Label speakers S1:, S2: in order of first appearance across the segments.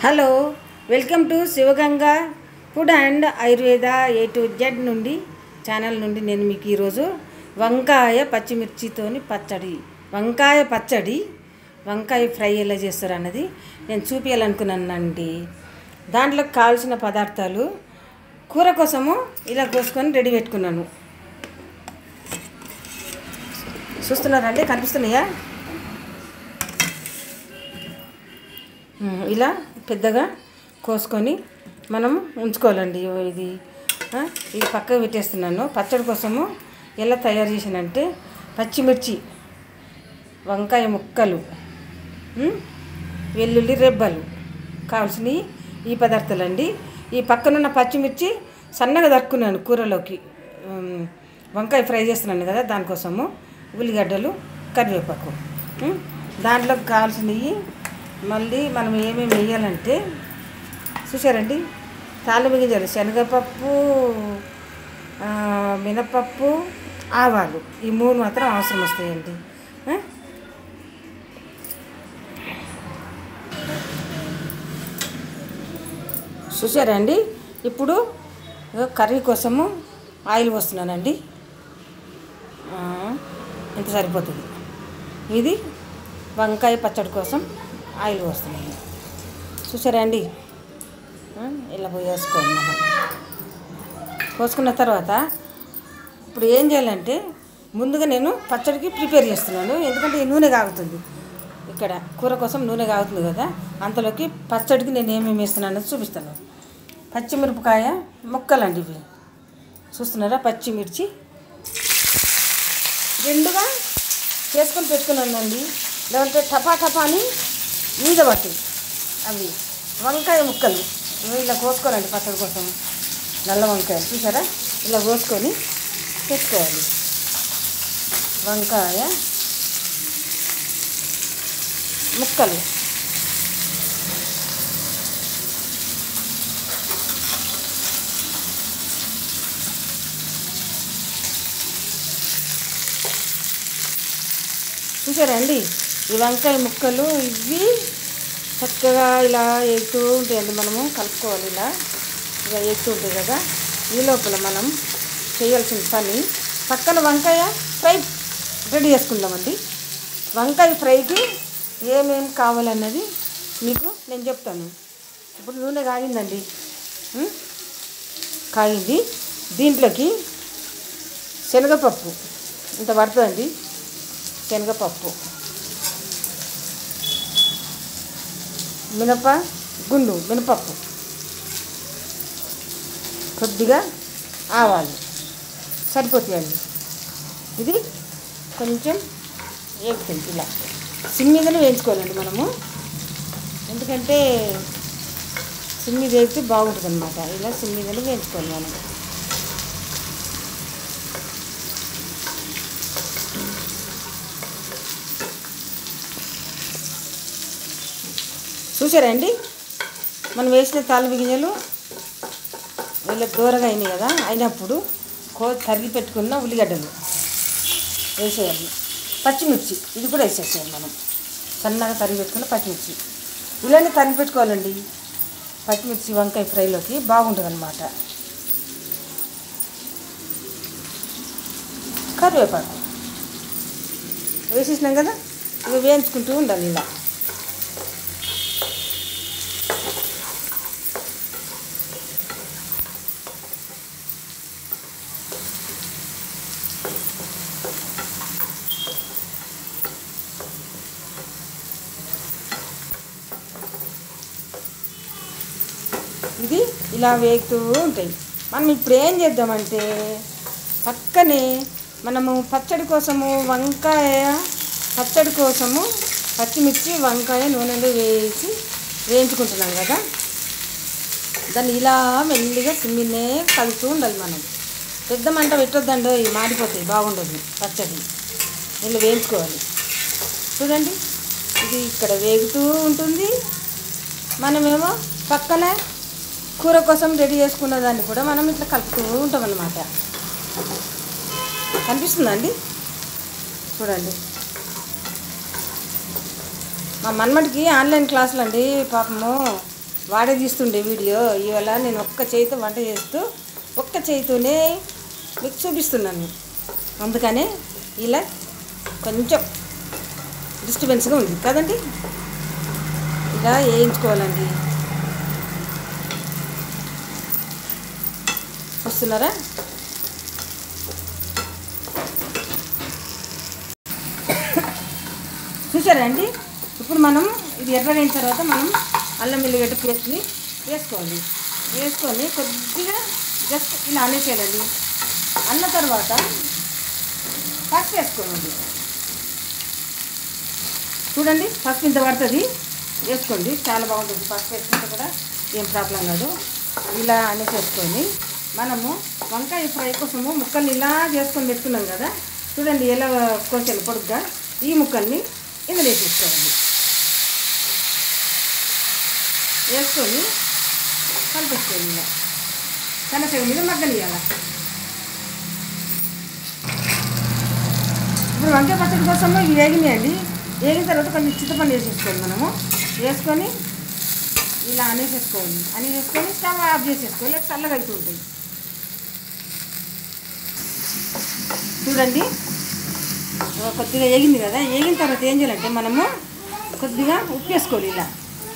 S1: Hello welcome to Shivaganga food and Ayurveda A to Z నుండి channel నుండి నేను మీకు ఈరోజు వంకాయ పచ్చిమిర్చితోని పచ్చడి వంకాయ పచ్చడి వంకాయ ఫ్రై ఎలా చేస్తారు అన్నది నేను చూపించాలనుకున్నానండి దాంట్లో కావాల్సిన పదార్థాలు కూర కోసము ఇలా కోసుకొని రెడీ పెట్టుకున్నాను చూస్తున్నారండి కనిపిస్తున్నాయా ఉమ్, ఇలా పెద్దగా కోసుకొని మనం ఉంచుకోవాలండి ఇగో ఇది ఆ, ఇది పక్కకు పెట్టేస్తున్నాను పచ్చడి కోసము ఎలా తయారు చేసానంటే పచ్చిమిర్చి వంకాయ ముక్కలు ఉమ్, వెల్లుల్లి రెబ్బలు కావాల్సినవి ఈ పదార్థాలండి ఈ పక్కనున్న పచ్చిమిర్చి సన్నగా దక్కున్నాను కూరలోకి ఉమ్, వంకాయ ఫ్రై చేస్తున్నాను కదా దానికోసము ఉల్లిగడ్డలు కరివేపాకు ఉమ్, దాంట్లోకి కావాల్సినవి మళ్ళీ మనం ఏమేమి వేయాలంటే చూసారండి తాలింపు గింజలు శనగపప్పు ఆ, మినపప్పు ఆవాలు ఈ మూడు మాత్రం అవసరం వస్తాయండి ఆ? చూసారా అండి ఇప్పుడు ఇగో కర్రీ కోసము ఆయిల్ పోస్తున్నానండి ఆ, ఇంత సరిపోతుంది ఇది వంకాయ పచ్చడి కోసం ఆయిల్ పోస్తున్నాను చూసారా అండి ఆ, ఇలా పోయేసుకోండి మనం పోసుకున్న తర్వాత ఇప్పుడు ఏం చేయాలంటే ముందుగా నేను పచ్చడికి ప్రిపేర్ చేస్తున్నాను ఎందుకంటే ఈ నూనె కాగుతుంది ఇక్కడ కూర కోసం నూనె కాగుతుంది కదా అంతలోకి పచ్చడికి నేను ఏమేమి వేస్తున్నాను చూపిస్తాను పచ్చిమిరపకాయ ముక్కలండి ఇవి చూస్తున్నారా పచ్చిమిర్చి రెండుగా చేసుకొని పెట్టుకున్నానండి లేదంటే టపా టపా అని మీద పట్టి అవి వంకాయ ముక్కలు ఇవి ఇలా కోసుకోవాలండి పచ్చడి కోసం నల్ల వంకాయలు చూసారా ఇలా కోసుకొని పెట్టుకోవాలి వంకాయ ముక్కలు చూసారా అండి ఈ వంకాయ ముక్కలు ఇవి చక్కగా ఇలా ఎగుతూ ఉంటాయండి మనము కలుపుకోవాలి ఇలా ఇలా ఎగుతూ ఉంటాయి కదా ఈ లోపల మనం చేయాల్సిన పని పక్కన వంకాయ ఫ్రై రెడీ చేసుకుందామండి వంకాయ ఫ్రైకి ఏమేమి కావాలన్నది మీకు నేను చెప్తాను ఇప్పుడు నూనె కాగిందండి ఉం? కాగింది దీంట్లోకి శనగపప్పు ఇంత పడుతుందండి శనగపప్పు మినప గుండు మినపప్పు కొద్దిగా ఆవాలు సరిపోతాయండి ఇది కొంచెం వేగుతుంది ఇలా సిమ్ మీదనే వేయించుకోవాలండి మనము ఎందుకంటే సిమ్ మీద వేగితే బాగుంటుంది అనమాట ఇలా సిమ్ మీదనే వేయించుకోవాలి మనం చూసారా అండి మనం వేసిన తాలింపు గింజలు వీళ్ళ దూరగా అయినాయి కదా అయినప్పుడు కో తరిగి పెట్టుకున్న ఉల్లిగడ్డలు వేసేయాలి పచ్చిమిర్చి ఇది కూడా వేసేసేయాలి మనం సన్నగా తరిగి పెట్టుకున్న పచ్చిమిర్చి ఇలానే తరిగి పెట్టుకోవాలండి పచ్చిమిర్చి వంకాయ ఫ్రైలోకి బాగుంటుంది అనమాట కరివేపాకు వేసేసినాం కదా ఇవి వేయించుకుంటూ ఉండాలి ఇలా ఇది ఇలా వేగుతూ ఉంటాయి మనం ఇప్పుడు ఏం చేద్దామంటే పక్కనే మనము పచ్చడి కోసము వంకాయ పచ్చడి కోసము పచ్చిమిర్చి వంకాయ నూనెలో వేసి వేయించుకుంటున్నాం కదా దాన్ని ఇలా మెల్లిగా సిమ్మినే కలుపుతూ ఉండాలి మనం పెద్ద మంట పెట్టొద్దండి ఇవి మాడిపోతాయి బాగుండదు పచ్చడి ఇలా వేయించుకోవాలి చూడండి ఇది ఇక్కడ వేగుతూ ఉంటుంది మనమేమో పక్కన కూర కోసం రెడీ చేసుకున్న దాన్ని కూడా మనం ఇట్లా కలుపుతూ ఉంటాం అన్నమాట కనిపిస్తుందండి చూడండి మా మన్మడికి ఆన్లైన్ క్లాసులు అండి పాపము వాడే తీస్తుండే వీడియో ఇవాళ నేను ఒక్క చేయితో వంట చేస్తూ ఒక్క చేయితోనే మీకు చూపిస్తున్నాను అందుకనే ఇలా కొంచెం డిస్టర్బెన్స్గా ఉంది కదండి ఇలా వేయించుకోవాలండి వస్తున్నారా చూసారా అండి ఇప్పుడు మనం ఇది ఎర్రగైన తర్వాత మనం అల్లం వెల్లిగడ్డ పేస్ట్ని వేసుకోవాలి వేసుకొని కొద్దిగా జస్ట్ ఇలా అనేసేయాలండి అన్న తర్వాత పసుపు వేసుకోండి చూడండి పసుపు ఇంత పడుతుంది వేసుకోండి చాలా బాగుంటుంది పసుపు వేసుకుంటే కూడా ఏం ప్రాబ్లం కాదు ఇలా అనేసేసుకొని మనము వంకాయ ఫ్రై కోసము ముక్కల్ని ఇలా చేసుకొని పెట్టుకున్నాం కదా చూడండి ఎలా కోసాను పొడుగ్గా ఈ ముక్కల్ని ఇందులో వేసేసుకోవాలి వేసుకొని కలిపేసుకోండి ఇలా కనసగ మీద మగ్గనియాల ఇప్పుడు వంకాయ పచ్చడి కోసము ఇవి వేగినాయండి వేగిన తర్వాత కొంచెం చింతపండు వేసేసుకోవాలి మనము వేసుకొని ఇలా అనేసేసుకోవాలి అనేసేసుకొని స్టవ్ ఆఫ్ చేసేసుకోవాలి లేకపోతే చల్లగా అవుతూ ఉంటుంది చూడండి ఆ, కొద్దిగా వేగింది కదా వేగిన తర్వాత ఏం చేయాలంటే మనము కొద్దిగా ఉప్పు వేసుకోవాలి ఇలా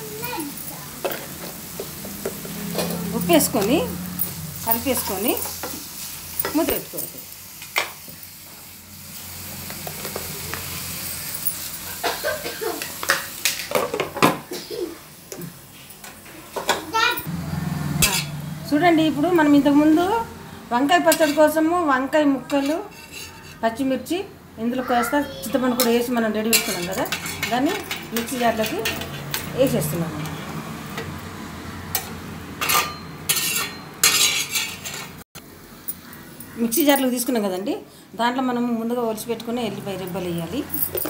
S1: ఉప్పు వేసుకొని కలిపేసుకొని ముద్ర పెట్టుకోవాలి చూడండి ఇప్పుడు మనం ఇంతకుముందు వంకాయ పచ్చడి కోసము వంకాయ ముక్కలు పచ్చిమిర్చి ఇందులో కాస్త చింతపండు కూడా వేసి మనం రెడీ చేసుకున్నాం కదా దాన్ని మిక్సీ జార్లోకి వేసేస్తున్నాము మిక్సీ జార్లోకి తీసుకున్నాం కదండి దాంట్లో మనం ముందుగా ఒలిచి పెట్టుకుని ఎల్లిపాయ రెబ్బలు వేయాలి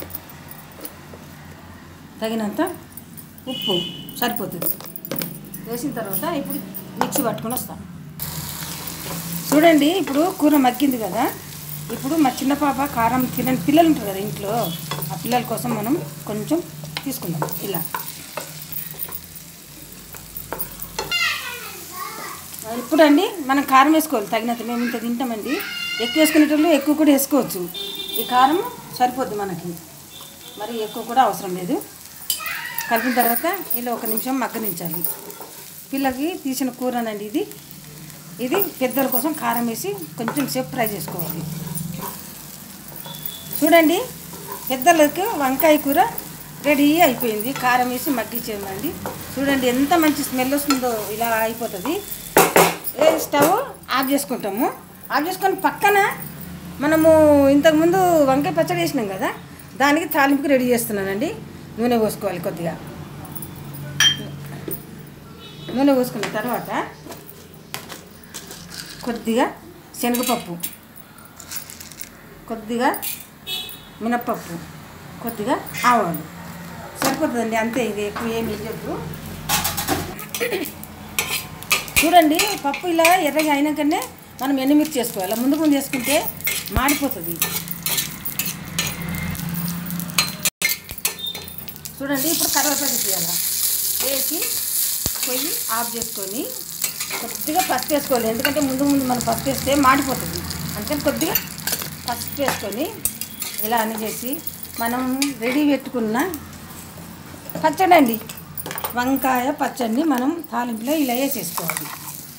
S1: తగినంత ఉప్పు సరిపోతుంది వేసిన తర్వాత ఇప్పుడు మిక్సీ పట్టుకొని వస్తాం చూడండి ఇప్పుడు కూర మగ్గింది కదా ఇప్పుడు మా చిన్న పాప కారం తినని పిల్లలు ఉంటారు కదా ఇంట్లో ఆ పిల్లల కోసం మనం కొంచెం తీసుకుందాం ఇలా ఇప్పుడండి మనం కారం వేసుకోవాలి తగినంత మేము ఇంత తింటామండి ఎక్కువ వేసుకునేటోళ్ళు ఎక్కువ కూడా వేసుకోవచ్చు ఈ కారం సరిపోద్ది మనకి మరి ఎక్కువ కూడా అవసరం లేదు కలిపిన తర్వాత ఇలా ఒక నిమిషం మగ్గనించాలి పిల్లకి తీసిన కూరనండి ఇది ఇది పెద్దల కోసం కారం వేసి కొంచెం సేపు ఫ్రై చేసుకోవాలి చూడండి పెద్దలకు వంకాయ కూర రెడీ అయిపోయింది కారం వేసి మగ్గించేయండి చూడండి ఎంత మంచి స్మెల్ వస్తుందో ఇలా అయిపోతుంది ఏ స్టవ్ ఆఫ్ చేసుకుంటాము ఆఫ్ చేసుకొని పక్కన మనము ఇంతకుముందు వంకాయ పచ్చడి వేసినాం కదా దానికి తాలింపుకి రెడీ చేస్తున్నానండి నూనె పోసుకోవాలి కొద్దిగా నూనె పోసుకున్న తర్వాత కొద్దిగా శనగపప్పు కొద్దిగా మినప్పప్పు కొద్దిగా ఆవాలు సరిపోతుందండి అంతే ఇది ఎక్కువ ఏమి వేయద్దు చూడండి పప్పు ఇలా ఎర్రగా అయినాకనే మనం ఎండుమిర్చి చేసుకోవాలి ముందు ముందు వేసుకుంటే మాడిపోతుంది చూడండి ఇప్పుడు కరివేపాకు తీయాలి వేసి పొయ్యి ఆఫ్ చేసుకొని కొద్దిగా పసుపు వేసుకోవాలి ఎందుకంటే ముందు ముందు మనం పసుపు వేస్తే మాడిపోతుంది అందుకని కొద్దిగా పసుపు వేసుకొని ఇలా అన్ని చేసి మనం రెడీ పెట్టుకున్న పచ్చడి అండి వంకాయ పచ్చడిని మనం తాలింపులో ఇలా వేసేసుకోవాలి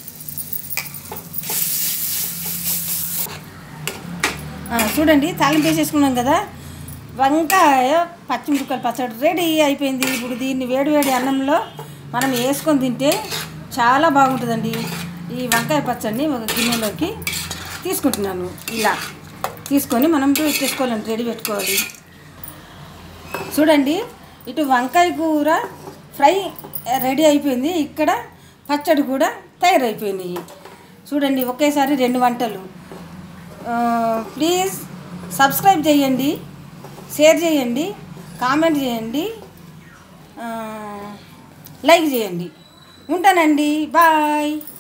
S1: ఆ, చూడండి తాలింపు వేసేసుకున్నాం కదా వంకాయ పచ్చిమిరపకాయల పచ్చడి రెడీ అయిపోయింది ఇప్పుడు దీన్ని వేడి వేడి అన్నంలో మనం వేసుకొని తింటే చాలా బాగుంటుందండి ఈ వంకాయ పచ్చడిని ఒక గిన్నెలోకి తీసుకుంటున్నాను ఇలా తీసుకొని మనం పెట్టేసుకోవాలండి రెడీ పెట్టుకోవాలి చూడండి ఇటు వంకాయ కూర ఫ్రై రెడీ అయిపోయింది ఇక్కడ పచ్చడి కూడా తయారైపోయినాయి చూడండి ఒకేసారి రెండు వంటలు ఆ, ప్లీజ్ సబ్స్క్రైబ్ చేయండి షేర్ చేయండి కామెంట్ చేయండి ఆ, లైక్ చేయండి ఉంటానండి బాయ్